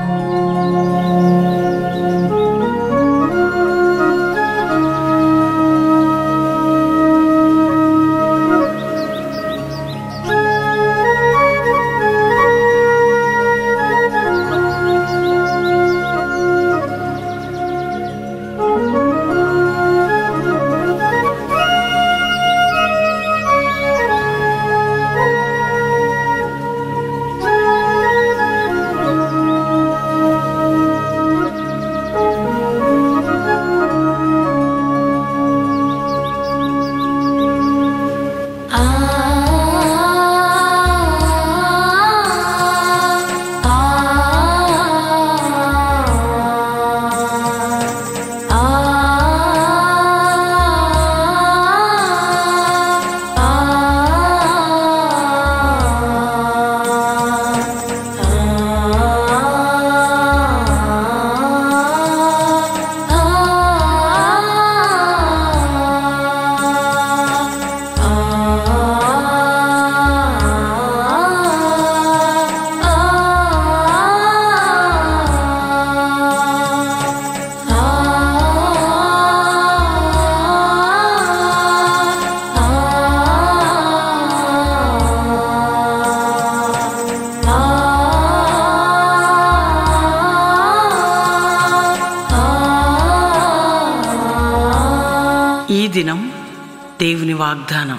ఈ దినం దేవుని వాగ్దానం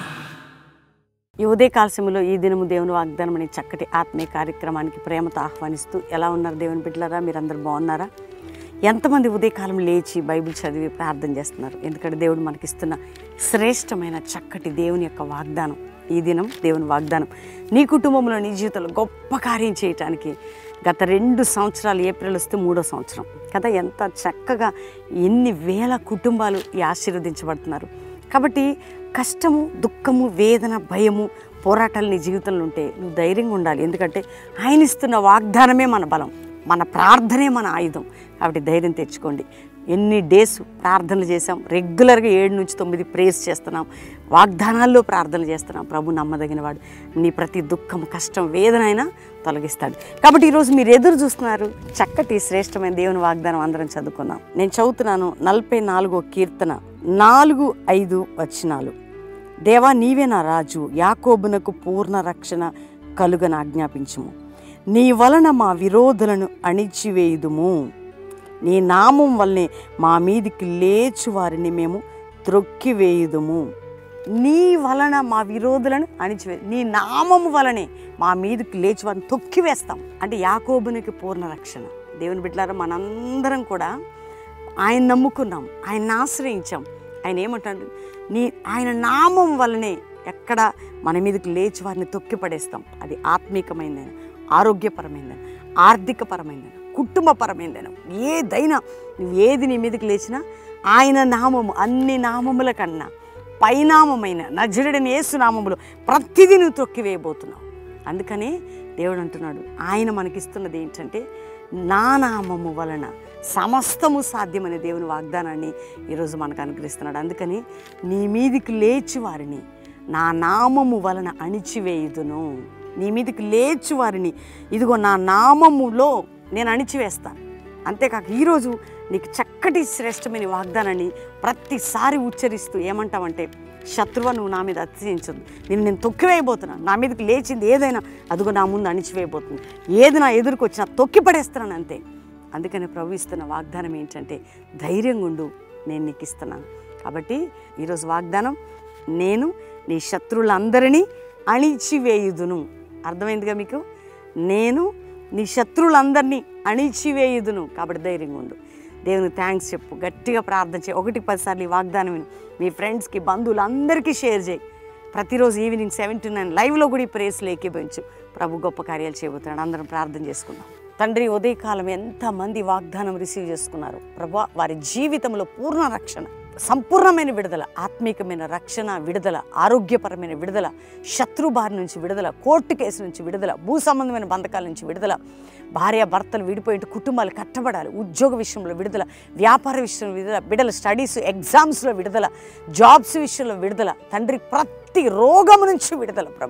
ఈ ఉదయకాల సమయంలో ఈ దినము దేవుని వాగ్దానం అనే చక్కటి ఆత్మీయ కార్యక్రమానికి ప్రేమతో ఆహ్వానిస్తూ ఎలా ఉన్నారు దేవుని బిడ్డలారా మీరందరూ బాగున్నారా ఎంతమంది ఉదయకాలం లేచి బైబిల్ చదివి ప్రార్థన చేస్తున్నారు ఎందుకంటే దేవుడు మనకిస్తున్న శ్రేష్టమైన చక్కటి దేవుని యొక్క వాగ్దానం ఈ దినం దేవుని వాగ్దానం నీ కుటుంబంలో నీ జీవితంలో గొప్ప కార్యం చేయటానికి గత రెండు సంవత్సరాలు ఏప్రిల్ వస్తే మూడో సంవత్సరం కదా ఎంత చక్కగా ఎన్ని వేల కుటుంబాలు ఈ ఆశీర్వదించబడుతున్నారు కాబట్టి కష్టము దుఃఖము వేదన భయము పోరాటాలు నీ జీవితంలో ఉంటే నువ్వు ధైర్యంగా ఉండాలి ఎందుకంటే ఆయన ఇస్తున్న వాగ్దానమే మన బలం మన ప్రార్థనే మన ఆయుధం కాబట్టి ధైర్యం తెచ్చుకోండి ఎన్ని డేస్ ప్రార్థనలు చేసాం రెగ్యులర్గా ఏడు నుంచి తొమ్మిది ప్రేస్ చేస్తున్నాం వాగ్దానాల్లో ప్రార్థనలు చేస్తున్నాం ప్రభు నమ్మదగిన వాడు నీ ప్రతి దుఃఖం కష్టం వేదన అయినా తొలగిస్తాడు కాబట్టి ఈరోజు మీరు ఎదురు చూస్తున్నారు చక్కటి శ్రేష్టమైన దేవుని వాగ్దానం అందరం చదువుకున్నాం నేను చదువుతున్నాను నలభై నాలుగో కీర్తన నాలుగు ఐదు వచనాలు దేవా నీవే నా రాజు యాకోబునకు పూర్ణ రక్షణ కలుగన ఆజ్ఞాపించుము నీ వలన మా విరోధులను అణిచివేయుదుము నీ నామం వల్లనే మా మీదికి లేచు వారిని మేము త్రొక్కివేయుదుము నీ వలన మా విరోధులను అణిచివే నీ నామము వలనే మా మీదకి లేచి వారిని తొక్కివేస్తాం అంటే యాకోబునికి పూర్ణ రక్షణ దేవుని బిడ్డలారా మనందరం కూడా ఆయన నమ్ముకున్నాం ఆయన ఆశ్రయించాం ఆయన ఏమంటాడు నీ ఆయన నామం వల్లనే ఎక్కడ మన మీదకి లేచి వారిని తొక్కి పడేస్తాం అది ఆత్మీకమైందైనా ఆరోగ్యపరమైందైనా ఆర్థికపరమైందైనా కుటుంబపరమైందైనా ఏదైనా నువ్వు ఏది నీ మీదకి లేచినా ఆయన నామము అన్ని నామముల కన్నా పైనామమైన నజరుడని ఏసునామములు ప్రతిదీ నువ్వు తొక్కివేయబోతున్నావు అందుకని దేవుడు అంటున్నాడు ఆయన మనకిస్తున్నది ఏంటంటే నా నామము వలన సమస్తము సాధ్యమనే దేవుని వాగ్దానాన్ని ఈరోజు మనకు అనుగ్రహిస్తున్నాడు అందుకని నీ మీదికి లేచి వారిని నా నామము వలన అణిచివేయుదును నీ మీదికి లేచి వారిని ఇదిగో నా నామములో నేను అణిచివేస్తాను అంతేకాక ఈరోజు నీకు చక్కటి శ్రేష్టమైన వాగ్దానాన్ని ప్రతిసారి ఉచ్చరిస్తూ ఏమంటావంటే శత్రువు నువ్వు నా మీద అతిశయించదు నేను నేను తొక్కివేయబోతున్నాను నా మీదకి లేచింది ఏదైనా అదిగో నా ముందు అణిచివేయబోతుంది ఏది నా ఎదురుకు వచ్చినా తొక్కి పడేస్తున్నాను అంతే అందుకని ప్రభు ఇస్తున్న వాగ్దానం ఏంటంటే ధైర్యంగా ఉండు నేను నీకు ఇస్తున్నాను కాబట్టి ఈరోజు వాగ్దానం నేను నీ శత్రువులందరినీ అణిచివేయుదును అర్థమైందిగా మీకు నేను నీ శత్రువులందరినీ అణిచివేయుదును కాబట్టి ధైర్యంగా ఉండు దేవునికి థ్యాంక్స్ చెప్పు గట్టిగా ప్రార్థన చేయి ఒకటి పదిసార్లు ఈ వాగ్దానం విను మీ ఫ్రెండ్స్కి బంధువులందరికీ షేర్ చేయి ప్రతిరోజు ఈవినింగ్ సెవెన్ టు నైన్ లైవ్లో కూడా ఈ ప్రేస్లు ఏకీభవించు ప్రభు గొప్ప కార్యాలు చేయబోతున్నాడు అందరం ప్రార్థన చేసుకుందాం తండ్రి ఉదయకాలం ఎంతమంది వాగ్దానం రిసీవ్ చేసుకున్నారు ప్రభు వారి జీవితంలో పూర్ణ రక్షణ సంపూర్ణమైన విడుదల ఆత్మీకమైన రక్షణ విడుదల ఆరోగ్యపరమైన విడుదల శత్రు బారి నుంచి విడుదల కోర్టు కేసు నుంచి విడుదల భూ సంబంధమైన బంధకాల నుంచి విడుదల భార్య భర్తలు విడిపోయి కుటుంబాలు కట్టబడాలి ఉద్యోగ విషయంలో విడుదల వ్యాపార విషయంలో విడుదల బిడ్డల స్టడీస్ ఎగ్జామ్స్లో విడుదల జాబ్స్ విషయంలో విడుదల తండ్రి ప్రతి రోగం నుంచి విడుదల ప్రభ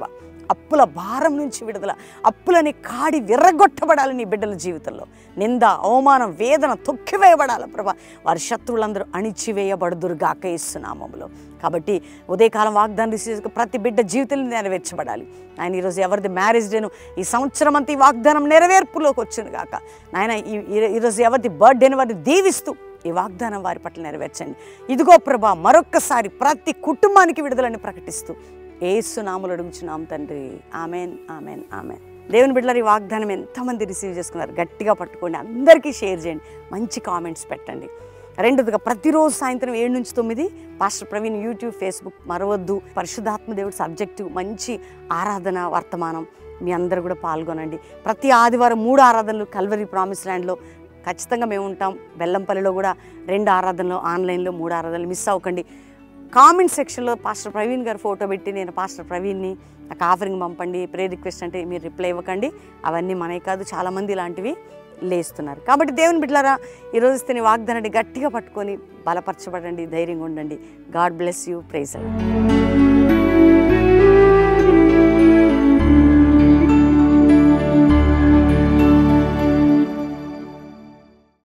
అప్పుల భారం నుంచి విడుదల అప్పులని కాడి విర్రగొట్టబడాలి నీ బిడ్డల జీవితంలో నింద అవమానం వేదన తొక్కివేయబడాలి ప్రభా వారి శత్రువులందరూ అణిచివేయబడుదురు గాక ఇస్తున్నామములో కాబట్టి ఉదయకాలం వాగ్దానం రిసీవ్ చేసుకుని ప్రతి బిడ్డ జీవితంలో నెరవేర్చబడాలి ఆయన ఈరోజు ఎవరిది మ్యారేజ్ డేను ఈ సంవత్సరం అంతా ఈ వాగ్దానం నెరవేర్పులోకి వచ్చింది గాక నాయన ఈ- ఈ- ఈరోజు ఎవరిది బర్త్డేని వారిని దీవిస్తూ ఈ వాగ్దానం వారి పట్ల నెరవేర్చండి ఇదిగో ప్రభా మరొక్కసారి ప్రతి కుటుంబానికి విడుదలని ప్రకటిస్తూ ఏసునాములు అడుగుచున్నాం తండ్రి ఆమెన్ ఆమెన్ ఆమెన్ దేవుని బిడ్డలారు ఈ వాగ్దానం ఎంతమంది రిసీవ్ చేసుకున్నారు గట్టిగా పట్టుకోండి అందరికీ షేర్ చేయండి మంచి కామెంట్స్ పెట్టండి రెండోదిగా ప్రతిరోజు సాయంత్రం ఏడు నుంచి తొమ్మిది పాస్టర్ ప్రవీణ్ యూట్యూబ్ ఫేస్బుక్ మరవద్దు పరిశుద్ధాత్మ దేవుడు సబ్జెక్టు మంచి ఆరాధన వర్తమానం మీ అందరు కూడా పాల్గొనండి ప్రతి ఆదివారం మూడు ఆరాధనలు కల్వరి ప్రామిస్ ల్యాండ్లో ఖచ్చితంగా మేము ఉంటాం బెల్లంపల్లిలో కూడా రెండు ఆరాధనలు ఆన్లైన్లో మూడు ఆరాధనలు మిస్ అవ్వకండి కామెంట్ సెక్షన్లో పాస్టర్ ప్రవీణ్ గారు ఫోటో పెట్టి నేను పాస్టర్ ప్రవీణ్ని నాకు ఆఫరింగ్ పంపండి ప్రే రిక్వెస్ట్ అంటే మీరు రిప్లై ఇవ్వకండి అవన్నీ మనవి కాదు చాలామంది ఇలాంటివి లేస్తున్నారు కాబట్టి దేవుని బిడ్డలారా ఈరోజు ఇస్తే వాగ్దానాన్ని గట్టిగా పట్టుకొని బలపరచబడండి ధైర్యంగా ఉండండి గాడ్ బ్లెస్ యూ ప్రైజ్